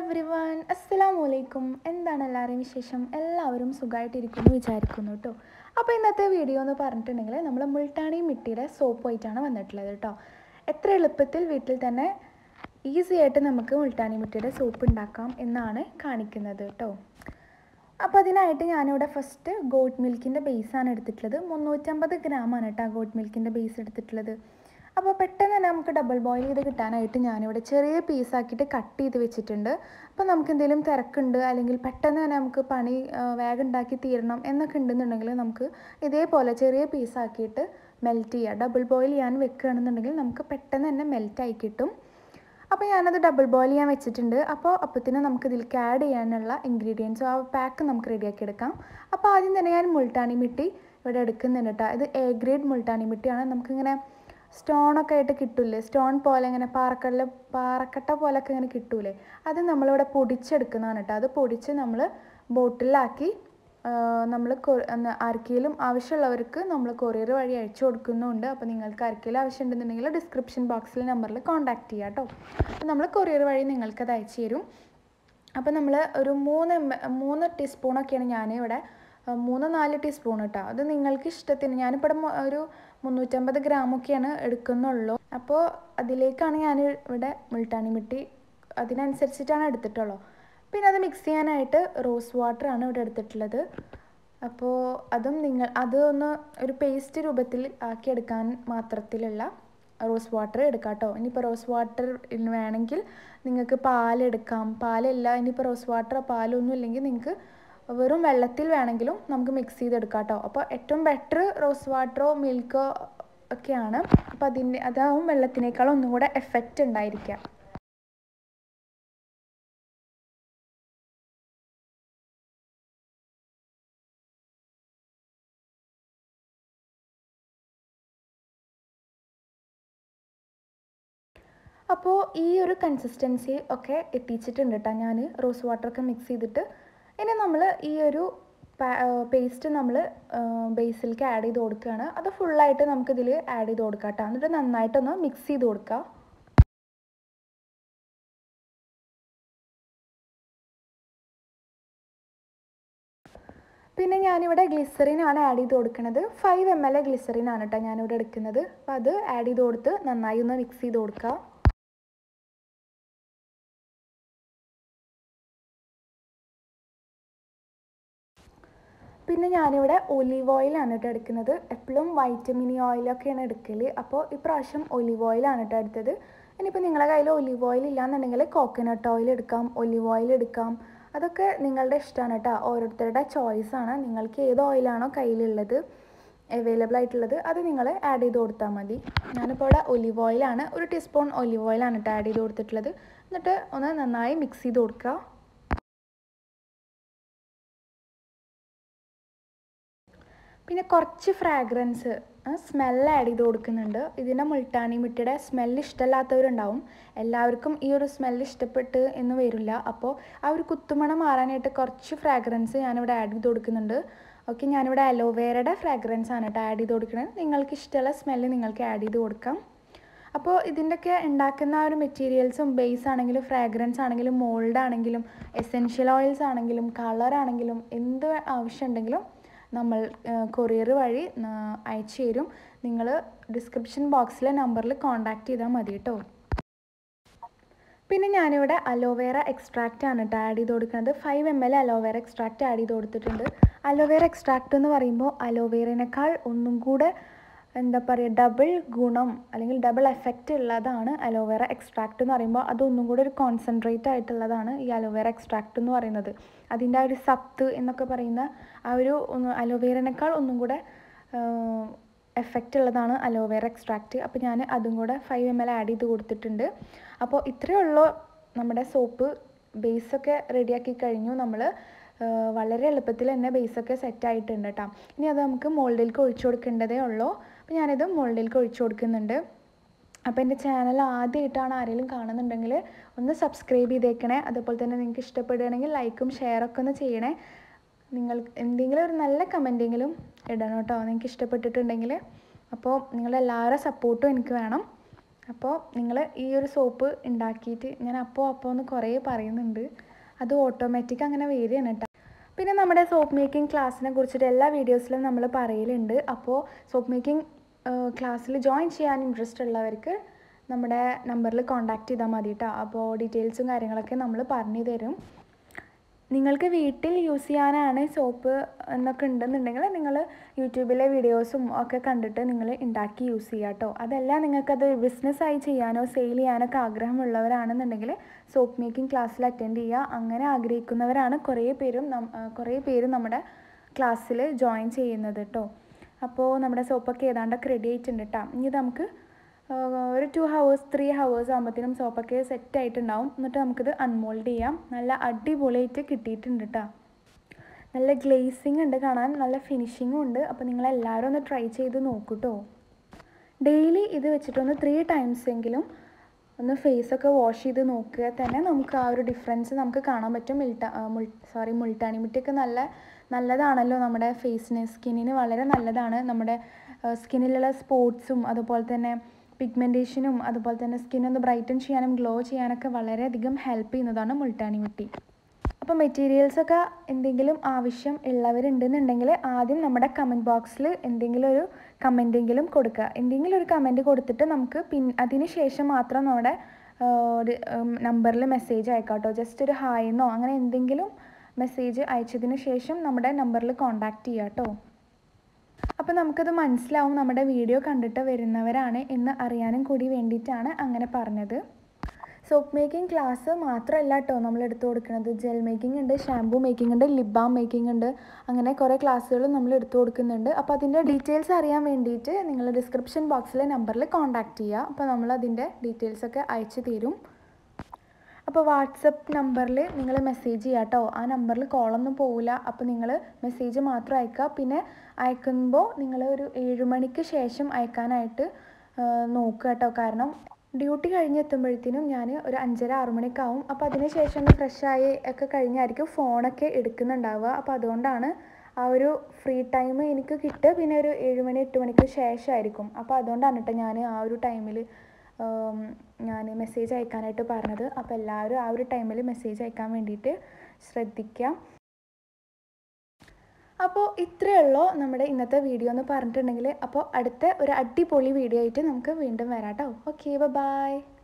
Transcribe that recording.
every one അസ്സലാമു അലൈക്കും എന്താണ് എല്ലാവരെയും വിശേഷം എല്ലാവരും സുഖമായിട്ടിരിക്കുന്നു വിചാരിക്കുന്നു കേട്ടോ അപ്പോൾ ഇന്നത്തെ വീഡിയോ എന്ന് പറഞ്ഞിട്ടുണ്ടെങ്കിൽ നമ്മൾ മുൾട്ടാണി മിട്ടിയുടെ സോപ്പ് ആയിട്ടാണ് വന്നിട്ടുള്ളത് കേട്ടോ എത്ര എളുപ്പത്തിൽ വീട്ടിൽ തന്നെ ഈസി ആയിട്ട് നമുക്ക് മുൾട്ടാണി മിട്ടിയുടെ സോപ്പ് ഉണ്ടാക്കാം എന്നാണ് കാണിക്കുന്നത് കേട്ടോ അപ്പോൾ അതിനായിട്ട് ഞാനിവിടെ ഫസ്റ്റ് ഗോട്ട് മിൽക്കിൻ്റെ ബേസാണ് എടുത്തിട്ടുള്ളത് മുന്നൂറ്റമ്പത് ഗ്രാമാണ് കേട്ടോ ഗോട്ട് മിൽക്കിൻ്റെ ബേസ് എടുത്തിട്ടുള്ളത് അപ്പോൾ പെട്ടെന്ന് തന്നെ നമുക്ക് ഡബിൾ ബോയിൽ ചെയ്ത് കിട്ടാനായിട്ട് ഞാനിവിടെ ചെറിയ പീസാക്കിയിട്ട് കട്ട് ചെയ്ത് വെച്ചിട്ടുണ്ട് അപ്പോൾ നമുക്ക് എന്തെങ്കിലും തിരക്കുണ്ട് അല്ലെങ്കിൽ പെട്ടെന്ന് തന്നെ നമുക്ക് പണി ആ, വേഗം ഉണ്ടാക്കി തീരണം എന്നൊക്കെ ഉണ്ടെന്നുണ്ടെങ്കിൽ നമുക്ക് ഇതേപോലെ ചെറിയ പീസാക്കിയിട്ട് മെൽറ്റ് ചെയ്യുക ഡബിൾ ബോയിൽ ചെയ്യാൻ വെക്കുകയാണെന്നുണ്ടെങ്കിൽ നമുക്ക് പെട്ടെന്ന് തന്നെ മെൽറ്റായി കിട്ടും അപ്പോൾ ഞാനത് ഡബിൾ ബോയിൽ ചെയ്യാൻ വെച്ചിട്ടുണ്ട് അപ്പോൾ അപ്പത്തിന് നമുക്ക് ഇതിലേക്ക് ആഡ് ചെയ്യാനുള്ള ഇൻഗ്രീഡിയൻസും ആ പാക്ക് നമുക്ക് റെഡിയാക്കി എടുക്കാം അപ്പോൾ ആദ്യം തന്നെ ഞാൻ മുൾട്ടാനി മിട്ടി ഇവിടെ എടുക്കുന്നുണ്ട് കേട്ടോ ഇത് എ ഗ്രേഡ് മുൾട്ടാനി മിട്ടിയാണ് നമുക്കിങ്ങനെ സ്റ്റോണൊക്കെ ആയിട്ട് കിട്ടൂലേ സ്റ്റോൺ പോലെ ഇങ്ങനെ പാറക്കല്ല് പാറക്കട്ട പോലൊക്കെ ഇങ്ങനെ കിട്ടൂലേ അത് നമ്മളിവിടെ പൊടിച്ചെടുക്കുന്നതാണ് കേട്ടോ അത് പൊടിച്ച് നമ്മൾ ബോട്ടിലാക്കി നമ്മൾ ആർക്കെങ്കിലും ആവശ്യമുള്ളവർക്ക് നമ്മൾ കൊറിയർ വഴി അയച്ചു കൊടുക്കുന്നുണ്ട് അപ്പോൾ നിങ്ങൾക്ക് ആർക്കെങ്കിലും ആവശ്യമുണ്ടെന്നുണ്ടെങ്കിൽ ഡിസ്ക്രിപ്ഷൻ ബോക്സിൽ നമ്പറിൽ കോൺടാക്ട് ചെയ്യാം കേട്ടോ അപ്പോൾ നമ്മൾ കൊറിയർ വഴി നിങ്ങൾക്കത് അയച്ചു തരും അപ്പോൾ നമ്മൾ ഒരു മൂന്ന് എം മൂന്ന് ടീസ്പൂണൊക്കെയാണ് ഞാനിവിടെ ആ, മൂന്ന് നാല് ടീസ്പൂൺ കേട്ടോ അത് നിങ്ങൾക്ക് ഇഷ്ടത്തിന് ഞാനിപ്പോൾ ഇവിടെ മു- ഒരു മുന്നൂറ്റമ്പത് ഗ്രാമൊക്കെയാണ് എടുക്കുന്നുള്ളൂ അപ്പോൾ അതിലേക്കാണ് ഞാൻ ഇവിടെ മുൾട്ടാണി മിട്ടി അതിനനുസരിച്ചിട്ടാണ് എടുത്തിട്ടുള്ളൂ പിന്നെ അത് മിക്സ് ചെയ്യാനായിട്ട് റോസ് വാട്ടർ ആണ് ഇവിടെ എടുത്തിട്ടുള്ളത് അപ്പോൾ അതും നിങ്ങൾ അത് ഒന്ന് ഒരു പേസ്റ്റ് രൂപത്തിൽ ആക്കിയെടുക്കാൻ മാത്രത്തിലുള്ള റോസ് വാട്ടർ എടുക്കാം കേട്ടോ ഇനിയിപ്പോൾ റോസ് വാട്ടർ വേണമെങ്കിൽ നിങ്ങൾക്ക് പാലെടുക്കാം പാലില്ല ഇനിയിപ്പോൾ റോസ് വാട്ടറോ പാലൊന്നും ഇല്ലെങ്കിൽ നിങ്ങൾക്ക് വെറും വെള്ളത്തിൽ വേണമെങ്കിലും നമുക്ക് മിക്സ് ചെയ്തെടുക്കാം കേട്ടോ അപ്പോൾ ഏറ്റവും ബെറ്റർ റോസ് വാട്ടറോ മിൽക്കോ ഒക്കെയാണ് അപ്പോൾ അതിൻ്റെ അതാവും വെള്ളത്തിനേക്കാളും ഒന്നും കൂടെ എഫക്റ്റ് ഉണ്ടായിരിക്കുക അപ്പോൾ ഈ ഒരു കൺസിസ്റ്റൻസി ഒക്കെ എത്തിച്ചിട്ടുണ്ട് കേട്ടോ ഞാൻ റോസ് വാട്ടറൊക്കെ മിക്സ് ചെയ്തിട്ട് ഇനി നമ്മൾ ഈ ഒരു പേസ്റ്റ് നമ്മൾ ബേസിലേക്ക് ആഡ് ചെയ്ത് കൊടുക്കുകയാണ് അത് ഫുള്ളായിട്ട് നമുക്കിതിൽ ആഡ് ചെയ്ത് കൊടുക്കാം കേട്ടോ എന്നിട്ട് നന്നായിട്ടൊന്ന് മിക്സ് ചെയ്ത് കൊടുക്കുക പിന്നെ ഞാനിവിടെ ഗ്ലിസറിൻ ആണ് ആഡ് ചെയ്ത് കൊടുക്കുന്നത് ഫൈവ് എം എൽ ഗ്ലിസറിൻ ആണ് കേട്ടോ ഞാനിവിടെ എടുക്കുന്നത് അപ്പോൾ അത് ആഡ് ചെയ്ത് കൊടുത്ത് നന്നായി ഒന്ന് മിക്സ് ചെയ്ത് കൊടുക്കുക പിന്നെ ഞാനിവിടെ ഒലീവ് ഓയിലാണ് കേട്ടോ എടുക്കുന്നത് എപ്പോഴും വൈറ്റമിൻ ഓയിലൊക്കെയാണ് എടുക്കൽ അപ്പോൾ ഇപ്രാവശ്യം ഒലീവ് ഓയിലാണ് കേട്ടോ എടുത്തത് ഇനിയിപ്പോൾ നിങ്ങളുടെ കയ്യിൽ ഒലീവ് ഓയിൽ ഇല്ലാന്നുണ്ടെങ്കിൽ കോക്കനട്ട് ഓയിൽ എടുക്കാം ഒലീവ് ഓയിൽ എടുക്കാം അതൊക്കെ നിങ്ങളുടെ ഇഷ്ടമാണ് കേട്ടോ ഓരോരുത്തരുടെ ചോയ്സാണ് നിങ്ങൾക്ക് ഏത് ഓയിലാണോ കയ്യിലുള്ളത് അവൈലബിൾ ആയിട്ടുള്ളത് അത് നിങ്ങൾ ആഡ് ചെയ്ത് കൊടുത്താൽ മതി ഞാനിപ്പോൾ ഇവിടെ ഒലീവ് ഓയിലാണ് ഒരു ടീസ്പൂൺ ഒലീവ് ഓയിലാണ് കേട്ടോ ആഡ് ചെയ്ത് കൊടുത്തിട്ടുള്ളത് എന്നിട്ട് ഒന്ന് നന്നായി മിക്സ് ചെയ്ത് കൊടുക്കുക പിന്നെ കുറച്ച് ഫ്രാഗ്രൻസ് സ്മെല്ല് ആഡ് ചെയ്ത് കൊടുക്കുന്നുണ്ട് ഇതിൻ്റെ മുൾട്ടാനി മിട്ടിയുടെ സ്മെല്ല് ഇഷ്ടമല്ലാത്തവരുണ്ടാവും എല്ലാവർക്കും ഈ ഒരു സ്മെല്ല് ഇഷ്ടപ്പെട്ട് എന്ന് വരില്ല അപ്പോൾ ആ ഒരു കുത്തുമണം മാറാനായിട്ട് കുറച്ച് ഫ്രാഗ്രൻസ് ഞാനിവിടെ ആഡ് ചെയ്ത് കൊടുക്കുന്നുണ്ട് ഓക്കെ ഞാനിവിടെ അലോവേരയുടെ ഫ്രാഗ്രൻസ് ആണ് കേട്ടോ ആഡ് ചെയ്ത് കൊടുക്കുന്നത് നിങ്ങൾക്ക് ഇഷ്ടമുള്ള സ്മെല്ല് നിങ്ങൾക്ക് ആഡ് ചെയ്ത് കൊടുക്കാം അപ്പോൾ ഇതിൻ്റെയൊക്കെ ഉണ്ടാക്കുന്ന ആ ഒരു മെറ്റീരിയൽസും ബേസ് ആണെങ്കിലും ഫ്രാഗ്രൻസ് ആണെങ്കിലും മോൾഡ് ആണെങ്കിലും എസെൻഷ്യൽ ഓയിൽസ് ആണെങ്കിലും കളർ ആണെങ്കിലും എന്ത് ആവശ്യമുണ്ടെങ്കിലും നമ്മൾ കൊറിയർ വഴി ആ, അയച്ചു തരും നിങ്ങൾ ഡിസ്ക്രിപ്ഷൻ ബോക്സിലെ നമ്പറിൽ കോൺടാക്റ്റ് ചെയ്താൽ മതി കേട്ടോ പിന്നെ ഞാനിവിടെ അലോവേറ എക്സ്ട്രാക്റ്റ് ആണ് കേട്ടോ ആഡ് ചെയ്ത് കൊടുക്കുന്നത് five M L aloe vera extract add ചെയ്ത് കൊടുത്തിട്ടുണ്ട് അലോവേറ എക്സ്ട്രാക്റ്റ് എന്ന് പറയുമ്പോൾ അലോവേറിനേക്കാൾ ഒന്നും കൂടെ എന്താ പറയുക ഡബിൾ ഗുണം അല്ലെങ്കിൽ ഡബിൾ എഫക്റ്റ് ഉള്ളതാണ് അലോവേറ എക്സ്ട്രാക്റ്റ് എന്ന് പറയുമ്പോൾ അതൊന്നും കൂടെ ഒരു കോൺസെൻട്രേറ്റ് ആയിട്ടുള്ളതാണ് ഈ അലോവേറ എക്സ്ട്രാക്റ്റ് എന്ന് പറയുന്നത് അതിൻ്റെ ആ ഒരു സത്ത് എന്നൊക്കെ പറയുന്ന ആ ഒരു അലോവേറിനേക്കാൾ ഒന്നും കൂടെ എഫക്റ്റ് ഉള്ളതാണ് അലോവേറ എക്സ്ട്രാക്റ്റ് അപ്പോൾ ഞാൻ അതും കൂടെ ഫൈവ് എം എൽ ആഡ് ചെയ്ത് കൊടുത്തിട്ടുണ്ട് അപ്പോൾ ഇത്രയേ ഉള്ളൂ നമ്മുടെ സോപ്പ് ബേസൊക്കെ റെഡിയാക്കി കഴിഞ്ഞു നമ്മൾ വളരെ എളുപ്പത്തിൽ തന്നെ ബേസൊക്കെ സെറ്റ് ആയിട്ടുണ്ട് കേട്ടോ ഇനി അത് നമുക്ക് മോൾഡിലേക്ക് ഒഴിച്ചു കൊടുക്കേണ്ടതേ ഉള്ളൂ അപ്പോൾ ഞാനിത് മോൾഡിലേക്ക് ഒഴിച്ചു കൊടുക്കുന്നുണ്ട് അപ്പോൾ എൻ്റെ ചാനൽ ആദ്യമായിട്ടാണ് ആരെങ്കിലും കാണുന്നുണ്ടെങ്കിൽ ഒന്ന് സബ്സ്ക്രൈബ് ചെയ്തേക്കണേ അതുപോലെ തന്നെ നിങ്ങൾക്ക് ഇഷ്ടപ്പെടുകയാണെങ്കിൽ ലൈക്കും ഷെയറൊക്കെ ഒന്ന് ചെയ്യണേ നിങ്ങൾ എന്തെങ്കിലും ഒരു നല്ല കമൻറ്റെങ്കിലും ഇടണം കേട്ടോ നിങ്ങൾക്ക് ഇഷ്ടപ്പെട്ടിട്ടുണ്ടെങ്കിൽ അപ്പോൾ നിങ്ങളെല്ലാവരുടെ സപ്പോർട്ടും എനിക്ക് വേണം അപ്പോൾ നിങ്ങൾ ഈ ഒരു സോപ്പ് ഉണ്ടാക്കിയിട്ട് ഞാൻ അപ്പോൾ അപ്പോൾ എന്ന് കുറേ പറയുന്നുണ്ട് അത് ഓട്ടോമാറ്റിക് അങ്ങനെ വരികയാണ് കേട്ടോ പിന്നെ നമ്മുടെ സോപ്പ് മേക്കിംഗ് ക്ലാസ്സിനെ കുറിച്ചിട്ട് എല്ലാ വീഡിയോസിലും നമ്മൾ പറയലുണ്ട് അപ്പോൾ സോപ്പ് മേക്കിംഗ് ക്ലാസ്സിൽ ജോയിൻ ചെയ്യാൻ ഇൻട്രസ്റ്റ് ഉള്ളവർക്ക് നമ്മുടെ നമ്പറിൽ കോൺടാക്റ്റ് ചെയ്താൽ മതി കേട്ടോ അപ്പോൾ ഡീറ്റെയിൽസും കാര്യങ്ങളൊക്കെ നമ്മൾ പറഞ്ഞു തരും നിങ്ങൾക്ക് വീട്ടിൽ യൂസ് ചെയ്യാനാണ് സോപ്പ് എന്നൊക്കെ ഉണ്ടെന്നുണ്ടെങ്കിൽ നിങ്ങൾ യൂട്യൂബിലെ വീഡിയോസും ഒക്കെ കണ്ടിട്ട് നിങ്ങൾ ഉണ്ടാക്കി യൂസ് ചെയ്യുക കേട്ടോ അതല്ല നിങ്ങൾക്കത് ബിസിനസ്സായി ചെയ്യാനോ സെയിൽ ചെയ്യാനൊക്കെ ആഗ്രഹമുള്ളവരാണെന്നുണ്ടെങ്കിൽ സോപ്പ് മേക്കിംഗ് ക്ലാസ്സിൽ അറ്റൻഡ് ചെയ്യുക അങ്ങനെ ആഗ്രഹിക്കുന്നവരാണ് കുറേ പേരും കുറേ പേര് നമ്മുടെ ക്ലാസ്സിൽ ജോയിൻ ചെയ്യുന്നത് കേട്ടോ അപ്പോൾ നമ്മുടെ സോപ്പൊക്കെ ഏതാണ്ടൊക്കെ റെഡി ആയിട്ടുണ്ട് കേട്ടോ ഇനി നമുക്ക് ഒരു ടു ഹവേഴ്സ് ത്രീ ഹവേഴ്സ് ആകുമ്പോഴത്തേനും സോപ്പൊക്കെ സെറ്റ് ആയിട്ടുണ്ടാവും എന്നിട്ട് നമുക്കിത് അൺമോൾഡ് ചെയ്യാം നല്ല അടിപൊളിയായിട്ട് കിട്ടിയിട്ടുണ്ട് കേട്ടോ നല്ല ഗ്ലേസിങ് ഉണ്ട് കാണാൻ നല്ല ഫിനിഷിങ്ങും ഉണ്ട് അപ്പോൾ നിങ്ങളെല്ലാവരും ഒന്ന് ട്രൈ ചെയ്ത് നോക്കൂട്ടോ ഡെയിലി ഇത് വെച്ചിട്ടൊന്ന് ത്രീ ടൈംസ് എങ്കിലും ഒന്ന് ഫേസൊക്കെ വാഷ് ചെയ്ത് നോക്കുക തന്നെ നമുക്ക് ആ ഒരു ഡിഫറൻസ് നമുക്ക് കാണാൻ പറ്റും മിൽട്ട മുൾ സോറി മുൾട്ടാണി മുട്ടിയൊക്കെ നല്ല നല്ലതാണല്ലോ നമ്മുടെ ഫേസിന് സ്കിന്നിന് വളരെ നല്ലതാണ് നമ്മുടെ സ്കിന്നിലുള്ള സ്പോട്സും അതുപോലെ തന്നെ പിഗ്മെൻറ്റേഷനും അതുപോലെ തന്നെ സ്കിന്നൊന്ന് ബ്രൈറ്റൻ ചെയ്യാനും ഗ്ലോ ചെയ്യാനൊക്കെ വളരെയധികം ഹെൽപ്പ് ചെയ്യുന്നതാണ് മുൾട്ടാണി മുട്ടി അപ്പോൾ മെറ്റീരിയൽസൊക്കെ എന്തെങ്കിലും ആവശ്യം ഉള്ളവരുണ്ടെന്നുണ്ടെങ്കിൽ ആദ്യം നമ്മുടെ കമൻറ്റ് ബോക്സിൽ എന്തെങ്കിലും ഒരു കമൻറ്റെങ്കിലും കൊടുക്കുക എന്തെങ്കിലും ഒരു കമൻറ്റ് കൊടുത്തിട്ട് നമുക്ക് പിൻ അതിന് ശേഷം മാത്രം നമ്മുടെ നമ്പറിൽ മെസ്സേജ് അയക്കാം കേട്ടോ ജസ്റ്റ് ഒരു ഹായ് എന്നോ അങ്ങനെ എന്തെങ്കിലും മെസ്സേജ് അയച്ചതിന് ശേഷം നമ്മുടെ നമ്പറിൽ കോൺടാക്റ്റ് ചെയ്യുക കേട്ടോ അപ്പോൾ നമുക്കത് മനസ്സിലാവും നമ്മുടെ വീഡിയോ കണ്ടിട്ട് വരുന്നവരാണ് എന്ന് അറിയാനും കൂടി വേണ്ടിയിട്ടാണ് അങ്ങനെ പറഞ്ഞത് സോപ്പ് മേക്കിംഗ് ക്ലാസ് മാത്രമല്ല കേട്ടോ നമ്മൾ എടുത്തു കൊടുക്കുന്നത് ജെൽ മേക്കിംഗ് ഉണ്ട് ഷാംപൂ മേക്കിംഗ് ഉണ്ട് ലിപ് ബാം മേക്കിംഗ് ഉണ്ട് അങ്ങനെ കുറേ ക്ലാസ്സുകൾ നമ്മൾ എടുത്തു കൊടുക്കുന്നുണ്ട് അപ്പോൾ അതിൻ്റെ ഡീറ്റെയിൽസ് അറിയാൻ വേണ്ടിയിട്ട് നിങ്ങൾ ഡിസ്ക്രിപ്ഷൻ ബോക്സിലെ നമ്പറിൽ കോൺടാക്റ്റ് ചെയ്യുക അപ്പോൾ നമ്മൾ അതിൻ്റെ ഡീറ്റെയിൽസൊക്കെ അയച്ചു തരും അപ്പോൾ വാട്സപ്പ് നമ്പറിൽ നിങ്ങൾ മെസ്സേജ് ചെയ്യുക കേട്ടോ ആ നമ്പറിൽ കോളൊന്നും പോവില്ല അപ്പോൾ നിങ്ങൾ മെസ്സേജ് മാത്രം അയക്കുക പിന്നെ അയക്കുമ്പോൾ നിങ്ങൾ ഒരു ഏഴ് മണിക്ക് ശേഷം അയക്കാനായിട്ട് നോക്കുക കേട്ടോ കാരണം ഡ്യൂട്ടി കഴിഞ്ഞ് എത്തുമ്പോഴത്തേനും ഞാൻ ഒരു അഞ്ചര ആറ് മണിയൊക്കെ ആവും അപ്പോൾ അതിന് ശേഷം ഒന്ന് ഫ്രഷായി ഒക്കെ കഴിഞ്ഞായിരിക്കും ഫോണൊക്കെ എടുക്കുന്നുണ്ടാവുക അപ്പോൾ അതുകൊണ്ടാണ് ആ ഒരു ഫ്രീ ടൈം എനിക്ക് കിട്ടുക പിന്നെ ഒരു ഏഴ് മണി എട്ട് മണിക്ക് ശേഷമായിരിക്കും അപ്പോൾ അതുകൊണ്ടാണ് കേട്ടോ ഞാൻ ആ ഒരു ടൈമിൽ ഞാൻ മെസ്സേജ് അയക്കാനായിട്ട് പറഞ്ഞത് അപ്പോൾ എല്ലാവരും ആ ഒരു ടൈമിൽ മെസ്സേജ് അയക്കാൻ വേണ്ടിയിട്ട് ശ്രദ്ധിക്കുക അപ്പോൾ ഇത്രയേ ഉള്ളൂ നമ്മുടെ ഇന്നത്തെ വീഡിയോ എന്ന് പറഞ്ഞിട്ടുണ്ടെങ്കിൽ അപ്പോൾ അടുത്ത ഒരു അടിപൊളി വീഡിയോ ആയിട്ട് നമുക്ക് വീണ്ടും വരാം കേട്ടോ ഓക്കെ ബൈ